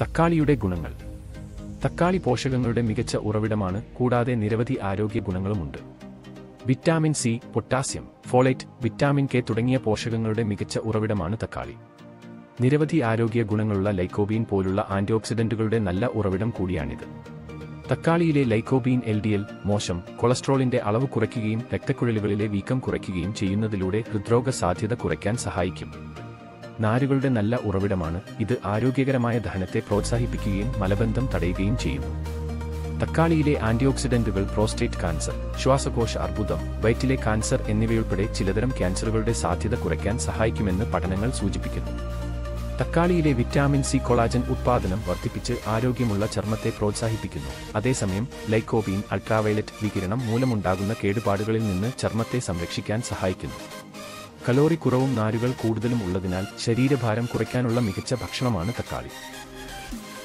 തക്കാളിയുടെ ഗുണങ്ങൾ തക്കാളി പോഷകങ്ങളുടെ മികച്ച ഉറവിടമാണ് കൂടാതെ നിരവധി ആരോഗ്യ ഗുണങ്ങളുമുണ്ട് vitamin C potassium folate vitamin K തുടങ്ങിയ പോഷകങ്ങളുടെ മികച്ച ഉറവിടമാണ് തക്കാളി നിരവധി ആരോഗ്യ ഗുണങ്ങളുള്ള ലൈക്കോബീൻ പോലുള്ള ആന്റിഓക്സിഡന്റുകളുടെ നല്ല ഉറവിടം കൂടിയാണിത് തക്കാളിയിലെ ലൈക്കോബീൻ എൽ ഡി എൽ മോശം കൊളസ്ട്രോളിന്റെ അളവ് കുറയ്ക്കുകയും രക്തക്കുഴലുകളിലെ വീക്കം കുറയ്ക്കുകയും ചെയ്യുന്നതിലൂടെ ഹൃദ്രോഗ സാധ്യത കുറയ്ക്കാൻ സഹായിക്കും നാരുകളുടെ നല്ല ഉറവിടമാണ് ഇത് ആരോഗ്യകരമായ ദഹനത്തെ പ്രോത്സാഹിപ്പിക്കുകയും മലബന്ധം തടയുകയും ചെയ്യുന്നു തക്കാളിയിലെ ആന്റിഓക്സിഡന്റുകൾ പ്രോസ്റ്റേറ്റ് കാൻസർ ശ്വാസകോശ അർബുദം വയറ്റിലെ കാൻസർ എന്നിവയുൾപ്പെടെ ചിലതരം ക്യാൻസറുകളുടെ സാധ്യത കുറയ്ക്കാൻ സഹായിക്കുമെന്ന് പഠനങ്ങൾ സൂചിപ്പിക്കുന്നു തക്കാളിയിലെ വിറ്റാമിൻ സി കൊളാജൻ ഉത്പാദനം വർദ്ധിപ്പിച്ച് ആരോഗ്യമുള്ള ചർമ്മത്തെ പ്രോത്സാഹിപ്പിക്കുന്നു അതേസമയം ലൈക്കോബീൻ അൾട്രാവയലറ്റ് വികിരണം മൂലമുണ്ടാകുന്ന കേടുപാടുകളിൽ നിന്ന് ചർമ്മത്തെ സംരക്ഷിക്കാൻ സഹായിക്കുന്നു കലോറി കുറവും നാരുകൾ കൂടുതലും ഉള്ളതിനാൽ ശരീരഭാരം കുറയ്ക്കാനുള്ള മികച്ച ഭക്ഷണമാണ് തക്കാളി